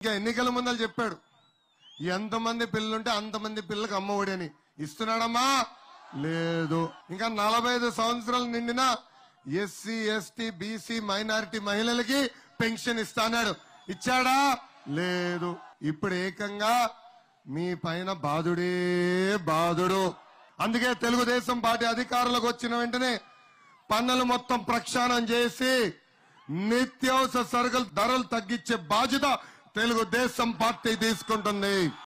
ఇంకా ఎన్నికల ముందర చెప్పాడు ఎంతమంది పిల్లలుంటే అంతమంది పిల్లలకు అమ్మ ఒడి అని ఇస్తున్నాడమ్మా లేదు ఇంకా నలభై ఐదు సంవత్సరాలు నిండిన ఎస్సీ ఎస్టీ బీసీ మైనారిటీ మహిళలకి పెన్షన్ ఇస్తానాడు ఇచ్చాడా లేదు ఇప్పుడు ఏకంగా మీ పైన బాధుడే బాధుడు అందుకే తెలుగుదేశం పార్టీ అధికారులకు వచ్చిన వెంటనే పన్నులు మొత్తం ప్రక్షాళన చేసి నిత్యావసర సరుకుల ధరలు తగ్గించే బాధ్యత తెలుగుదేశం పార్టీ తీసుకుంటుంది